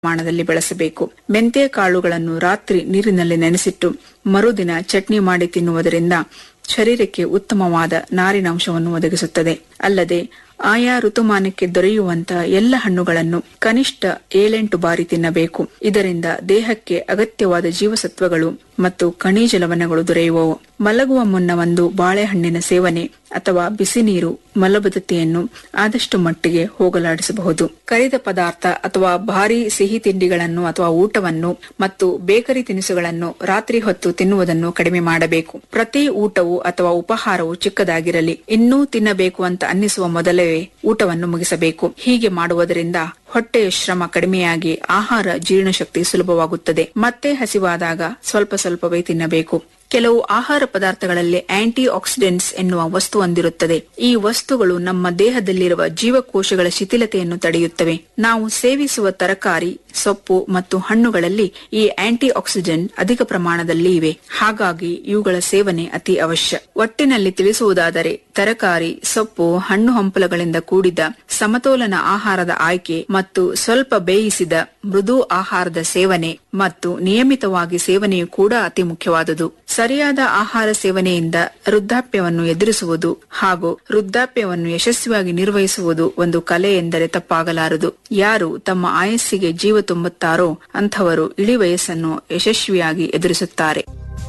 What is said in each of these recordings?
ಪ್ರಮಾಣದಲ್ಲಿ ಬಳಸಬೇಕು ಮೆಂತ್ಯ ಕಾಳುಗಳನ್ನು ರಾತ್ರಿ ನೀರಿನಲ್ಲಿ ನೆನೆಸಿಟ್ಟು ಮರುದಿನ ಚಟ್ನಿ ಮಾಡಿ ತಿನ್ನುವುದರಿಂದ ಶರೀರಕ್ಕೆ ಉತ್ತಮವಾದ ನಾರಿನಾಂಶವನ್ನು ಒದಗಿಸುತ್ತದೆ ಅಲ್ಲದೆ ಆಯಾ ಋತುಮಾನಕ್ಕೆ ದೊರೆಯುವಂತಹ ಎಲ್ಲ ಹಣ್ಣುಗಳನ್ನು ಕನಿಷ್ಠ ಏಳೆಂಟು ಬಾರಿ ತಿನ್ನಬೇಕು ಇದರಿಂದ ದೇಹಕ್ಕೆ ಅಗತ್ಯವಾದ ಜೀವಸತ್ವಗಳು ಮತ್ತು ಖನಿಜ ಲವಣಗಳು ದೊರೆಯುವವು ಮಲಗುವ ಮುನ್ನ ಒಂದು ಬಾಳೆಹಣ್ಣಿನ ಸೇವನೆ ಅಥವಾ ಬಿಸಿ ನೀರು ಮಲಬದ್ಧತೆಯನ್ನು ಆದಷ್ಟು ಮಟ್ಟಿಗೆ ಹೋಗಲಾಡಿಸಬಹುದು ಕರಿದ ಪದಾರ್ಥ ಅಥವಾ ಭಾರಿ ಸಿಹಿ ತಿಂಡಿಗಳನ್ನು ಅಥವಾ ಊಟವನ್ನು ಮತ್ತು ಬೇಕರಿ ತಿನಿಸುಗಳನ್ನು ರಾತ್ರಿ ಹೊತ್ತು ತಿನ್ನುವುದನ್ನು ಕಡಿಮೆ ಮಾಡಬೇಕು ಪ್ರತಿ ಊಟವು ಅಥವಾ ಉಪಹಾರವು ಚಿಕ್ಕದಾಗಿರಲಿ ಇನ್ನೂ ತಿನ್ನಬೇಕು ಅಂತ ಅನ್ನಿಸುವ ಮೊದಲೇ ಊಟವನ್ನು ಮುಗಿಸಬೇಕು ಹೀಗೆ ಮಾಡುವುದರಿಂದ ಹೊಟ್ಟೆಯ ಶ್ರಮ ಕಡಿಮೆಯಾಗಿ ಆಹಾರ ಜೀರ್ಣಶಕ್ತಿ ಸುಲಭವಾಗುತ್ತದೆ ಮತ್ತೆ ಹಸಿವಾದಾಗ ಸ್ವಲ್ಪ ಸ್ವಲ್ಪವೇ ತಿನ್ನಬೇಕು ಕೆಲವು ಆಹಾರ ಪದಾರ್ಥಗಳಲ್ಲಿ ಆಂಟಿ ಆಕ್ಸಿಡೆಂಟ್ಸ್ ಎನ್ನುವ ವಸ್ತು ಹೊಂದಿರುತ್ತದೆ ಈ ವಸ್ತುಗಳು ನಮ್ಮ ದೇಹದಲ್ಲಿರುವ ಜೀವಕೋಶಗಳ ಶಿಥಿಲತೆಯನ್ನು ತಡೆಯುತ್ತವೆ ನಾವು ಸೇವಿಸುವ ತರಕಾರಿ ಸೊಪ್ಪು ಮತ್ತು ಹಣ್ಣುಗಳಲ್ಲಿ ಈ ಆಂಟಿ ಆಕ್ಸಿಡೆಂಟ್ ಅಧಿಕ ಪ್ರಮಾಣದಲ್ಲಿ ಇವೆ ಹಾಗಾಗಿ ಇವುಗಳ ಸೇವನೆ ಅತಿ ಅವಶ್ಯ ಒಟ್ಟಿನಲ್ಲಿ ತಿಳಿಸುವುದಾದರೆ ತರಕಾರಿ ಸೊಪ್ಪು ಹಣ್ಣು ಹಂಪಲುಗಳಿಂದ ಕೂಡಿದ ಸಮತೋಲನ ಆಹಾರದ ಆಯ್ಕೆ ಮತ್ತು ಸ್ವಲ್ಪ ಬೇಯಿಸಿದ ಮೃದು ಆಹಾರದ ಸೇವನೆ ಮತ್ತು ನಿಯಮಿತವಾಗಿ ಸೇವನೆಯು ಕೂಡ ಅತಿ ಮುಖ್ಯವಾದುದು ಸರಿಯಾದ ಆಹಾರ ಸೇವನೆಯಿಂದ ವೃದ್ಧಾಪ್ಯವನ್ನು ಎದುರಿಸುವುದು ಹಾಗೂ ವೃದ್ಧಾಪ್ಯವನ್ನು ಯಶಸ್ವಿಯಾಗಿ ನಿರ್ವಹಿಸುವುದು ಒಂದು ಕಲೆ ಎಂದರೆ ತಪ್ಪಾಗಲಾರದು ಯಾರು ತಮ್ಮ ಆಯಸ್ಸಿಗೆ ಜೀವ ತುಂಬುತ್ತಾರೋ ಅಂಥವರು ಇಳಿ ವಯಸ್ಸನ್ನು ಯಶಸ್ವಿಯಾಗಿ ಎದುರಿಸುತ್ತಾರೆ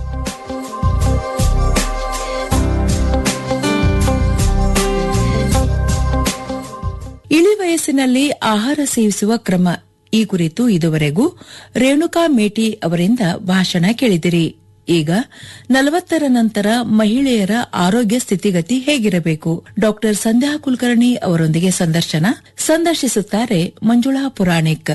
ಇಳಿ ವಯಸ್ಸಿನಲ್ಲಿ ಆಹಾರ ಸೇವಿಸುವ ಕ್ರಮ ಈ ಕುರಿತು ಇದುವರೆಗೂ ರೇಣುಕಾ ಮೇಟಿ ಅವರಿಂದ ಭಾಷಣ ಕೇಳಿದಿರಿ ಈಗ ನಲವತ್ತರ ನಂತರ ಮಹಿಳೆಯರ ಆರೋಗ್ಯ ಸ್ಥಿತಿಗತಿ ಹೇಗಿರಬೇಕು ಡಾಕ್ಟರ್ ಸಂಧ್ಯಾ ಕುಲಕರ್ಣಿ ಅವರೊಂದಿಗೆ ಸಂದರ್ಶನ ಸಂದರ್ಶಿಸುತ್ತಾರೆ ಮಂಜುಳಾ ಪುರಾಣಿಕ್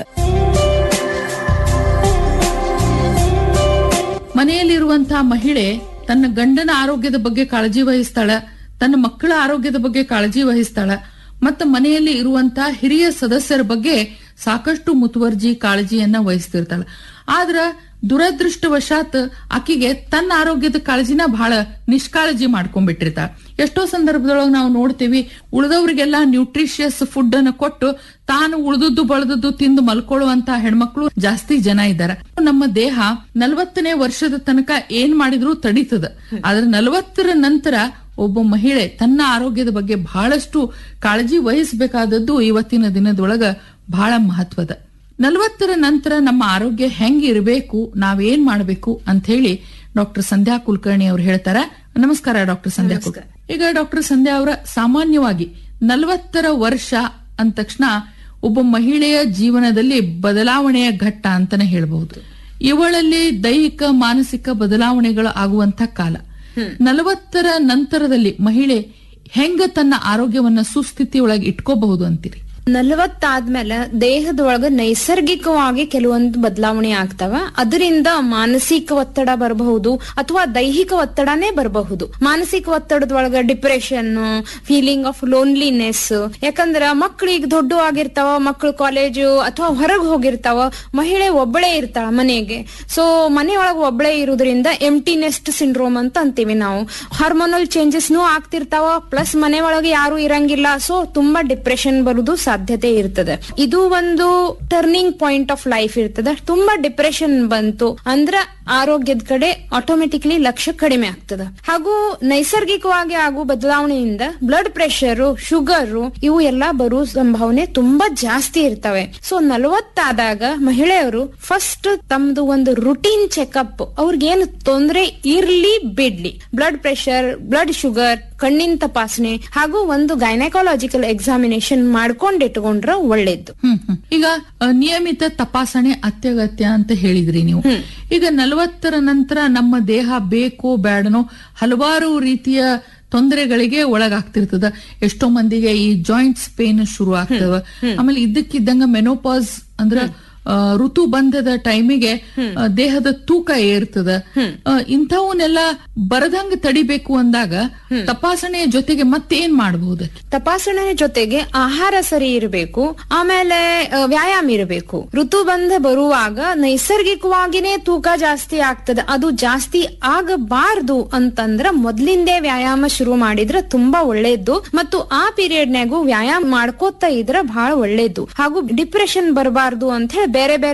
ಮನೆಯಲ್ಲಿರುವಂತಹ ಮಹಿಳೆ ತನ್ನ ಗಂಡನ ಆರೋಗ್ಯದ ಬಗ್ಗೆ ಕಾಳಜಿ ವಹಿಸ್ತಾಳ ತನ್ನ ಮಕ್ಕಳ ಆರೋಗ್ಯದ ಬಗ್ಗೆ ಕಾಳಜಿ ವಹಿಸ್ತಾಳ ಮತ್ತು ಮನೆಯಲ್ಲಿ ಇರುವಂತಹ ಹಿರಿಯ ಸದಸ್ಯರ ಬಗ್ಗೆ ಸಾಕಷ್ಟು ಮುತುವರ್ಜಿ ಕಾಳಜಿಯನ್ನ ವಹಿಸ್ತಿರ್ತಾಳ ಆದ್ರ ದುರದೃಷ್ಟವಶಾತ್ ಆಕಿಗೆ ತನ್ನ ಆರೋಗ್ಯದ ಕಾಳಜಿನ ಬಹಳ ನಿಷ್ಕಾಳಜಿ ಮಾಡ್ಕೊಂಡ್ಬಿಟ್ಟಿರ್ತಾಳ ಎಷ್ಟೋ ಸಂದರ್ಭದೊಳಗೆ ನಾವು ನೋಡ್ತೀವಿ ಉಳಿದವರಿಗೆಲ್ಲ ನ್ಯೂಟ್ರಿಷಿಯಸ್ ಫುಡ್ ಅನ್ನು ಕೊಟ್ಟು ತಾನು ಉಳಿದದ್ದು ಬಳದದ್ದು ತಿಂದು ಮಲ್ಕೊಳ್ಳುವಂತ ಹೆಣ್ಮಕ್ಳು ಜಾಸ್ತಿ ಜನ ಇದ್ದಾರೆ ನಮ್ಮ ದೇಹ ನಲವತ್ತನೇ ವರ್ಷದ ತನಕ ಏನ್ ಮಾಡಿದ್ರು ತಡೀತದ ಆದ್ರೆ ನಲವತ್ತರ ನಂತರ ಒಬ್ಬ ಮಹಿಳೆ ತನ್ನ ಆರೋಗ್ಯದ ಬಗ್ಗೆ ಬಹಳಷ್ಟು ಕಾಳಜಿ ವಹಿಸಬೇಕಾದದ್ದು ಇವತ್ತಿನ ದಿನದೊಳಗ ಬಹಳ ಮಹತ್ವದ ನಲವತ್ತರ ನಂತರ ನಮ್ಮ ಆರೋಗ್ಯ ಹೆಂಗ್ ಇರಬೇಕು ನಾವೇನ್ ಮಾಡಬೇಕು ಅಂತ ಹೇಳಿ ಡಾಕ್ಟರ್ ಸಂಧ್ಯಾ ಕುಲಕರ್ಣಿ ಅವ್ರು ಹೇಳ್ತಾರ ನಮಸ್ಕಾರ ಡಾಕ್ಟರ್ ಸಂಧ್ಯಾ ಕುಲಕರ್ಣಿ ಈಗ ಡಾಕ್ಟರ್ ಸಂಧ್ಯಾ ಅವರ ಸಾಮಾನ್ಯವಾಗಿ ನಲವತ್ತರ ವರ್ಷ ಅಂದ ತಕ್ಷಣ ಒಬ್ಬ ಮಹಿಳೆಯ ಜೀವನದಲ್ಲಿ ಬದಲಾವಣೆಯ ಘಟ್ಟ ಅಂತಾನೆ ಹೇಳಬಹುದು ಇವಳಲ್ಲಿ ದೈಹಿಕ ಮಾನಸಿಕ ಬದಲಾವಣೆಗಳು ಆಗುವಂತ ಕಾಲ ನಲವತ್ತರ ನಂತರದಲ್ಲಿ ಮಹಿಳೆ ಹೆಂಗ ತನ್ನ ಆರೋಗ್ಯವನ್ನ ಸುಸ್ಥಿತಿಯೊಳಗೆ ಇಟ್ಕೋಬಹುದು ಅಂತೀರಿ ನಲವತ್ತಾದ್ಮೇಲೆ ದೇಹದೊಳಗ ನೈಸರ್ಗಿಕವಾಗಿ ಕೆಲವೊಂದು ಬದಲಾವಣೆ ಆಗ್ತಾವ ಅದರಿಂದ ಮಾನಸಿಕ ಒತ್ತಡ ಬರಬಹುದು ಅಥವಾ ದೈಹಿಕ ಒತ್ತಡನೇ ಬರಬಹುದು ಮಾನಸಿಕ ಒತ್ತಡದೊಳಗ ಡಿಪ್ರೆಷನ್ ಫೀಲಿಂಗ್ ಆಫ್ ಲೋನ್ಲಿನೆಸ್ ಯಾಕಂದ್ರ ಮಕ್ಳು ಈಗ ದೊಡ್ಡ ಆಗಿರ್ತಾವ ಮಕ್ಳು ಕಾಲೇಜು ಅಥವಾ ಹೊರಗೆ ಹೋಗಿರ್ತಾವ ಮಹಿಳೆ ಒಬ್ಬಳೇ ಇರ್ತಾಳ ಮನೆಗೆ ಸೊ ಮನೆಯೊಳಗ ಒಬ್ಬಳೇ ಇರುವುದರಿಂದ ಎಂಟಿನೆಸ್ಟ್ ಸಿಂಡ್ರೋಮ್ ಅಂತ ಅಂತೀವಿ ನಾವು ಹಾರ್ಮೋನಲ್ ಚೇಂಜಸ್ನು ಆಗ್ತಿರ್ತಾವ ಪ್ಲಸ್ ಮನೆ ಒಳಗೆ ಯಾರು ಇರಂಗಿಲ್ಲ ಸೊ ತುಂಬಾ ಡಿಪ್ರೆಷನ್ ಬರುದು ಸಾಧ್ಯತೆ ಇರ್ತದೆ ಇದು ಒಂದು ಟರ್ನಿಂಗ್ ಪಾಯಿಂಟ್ ಆಫ್ ಲೈಫ್ ಇರ್ತದೆ ತುಂಬಾ ಡಿಪ್ರೆಷನ್ ಬಂತು ಅಂದ್ರ ಆರೋಗ್ಯದ ಕಡೆ ಆಟೋಮೆಟಿಕ್ಲಿ ಲಕ್ಷ್ಯ ಕಡಿಮೆ ಆಗ್ತದ ಹಾಗೂ ನೈಸರ್ಗಿಕವಾಗಿ ಆಗುವ ಬದಲಾವಣೆಯಿಂದ ಬ್ಲಡ್ ಪ್ರೆಷರ್ ಶುಗರ್ ಇವು ಎಲ್ಲ ಬರುವ ಸಂಭಾವನೆ ತುಂಬಾ ಜಾಸ್ತಿ ಇರ್ತವೆ ಸೊ ನಲವತ್ತಾದಾಗ ಮಹಿಳೆಯರು ಫಸ್ಟ್ ತಮ್ದು ಒಂದು ರುಟೀನ್ ಚೆಕಪ್ ಅವ್ರಿಗೇನು ತೊಂದ್ರೆ ಇರ್ಲಿ ಬಿಡ್ಲಿ ಬ್ಲಡ್ ಪ್ರೆಷರ್ ಬ್ಲಡ್ ಶುಗರ್ ಕಣ್ಣಿನ ತಪಾಸಣೆ ಹಾಗೂ ಒಂದು ಗೈನಕಾಲಜಿಕಲ್ ಎಕ್ಸಾಮಿನೇಷನ್ ಮಾಡ್ಕೊಂಡಿಟ್ಕೊಂಡ್ರ ಒಳ್ಳೇದು ಹ್ಮ್ ಹ್ಮ್. ಈಗ ಅ, ನಿಯಮಿತ ತಪಾಸಣೆ ಅತ್ಯಗತ್ಯ ಅಂತ ಹೇಳಿದ್ರಿ ನೀವು ಈಗ ನಲವತ್ತರ ನಂತರ ನಮ್ಮ ದೇಹ ಬೇಕೋ ಬೇಡನೋ ಹಲವಾರು ರೀತಿಯ ತೊಂದರೆಗಳಿಗೆ ಒಳಗಾಗ್ತಿರ್ತದ ಎಷ್ಟೋ ಮಂದಿಗೆ ಈ ಜಾಯಿಂಟ್ಸ್ ಪೇನ್ ಶುರು ಆಗ್ತವ ಆಮೇಲೆ ಇದ್ದಕ್ಕಿದ್ದಂಗ ಮೆನೋಪಾಸ್ ಅಂದ್ರ ಆ, ಋತು ಬಂಧದ ಟೈಮಿಗೆ ಆ, ದೇಹದ ತೂಕ ಏರ್ತದ ಆ, ಇಂಥವನ್ನೆಲ್ಲ ಬರದಂಗ ತಡಿಬೇಕು ಅಂದಾಗ ತಪಾಸಣೆಯ ಜೊತೆಗೆ ಮತ್ತೇನ್ ಮಾಡಬಹುದು ತಪಾಸಣೆ ಜೊತೆಗೆ ಆಹಾರ ಸರಿ ಇರಬೇಕು ಆಮೇಲೆ ಆ, ವ್ಯಾಯಾಮ ಇರಬೇಕು ಋತುಬಂಧ ಬರುವಾಗ ನೈಸರ್ಗಿಕವಾಗಿನೇ ತೂಕ ಜಾಸ್ತಿ ಆಗ್ತದೆ ಅದು ಜಾಸ್ತಿ ಆಗಬಾರ್ದು ಅಂತಂದ್ರ ಮೊದ್ಲಿಂದೇ ವ್ಯಾಯಾಮ ಶುರು ಮಾಡಿದ್ರೆ ತುಂಬಾ ಒಳ್ಳೇದು ಮತ್ತು ಆ ಪೀರಿಯಡ್ನಾಗೂ ವ್ಯಾಯಾಮ ಮಾಡ್ಕೋತಾ ಇದ್ರ ಬಹಳ ಒಳ್ಳೇದು ಹಾಗೂ ಡಿಪ್ರೆಷನ್ ಬರಬಾರ್ದು ಅಂತ ಹೇಳಿ ಬೇರೆ ಬೇರೆ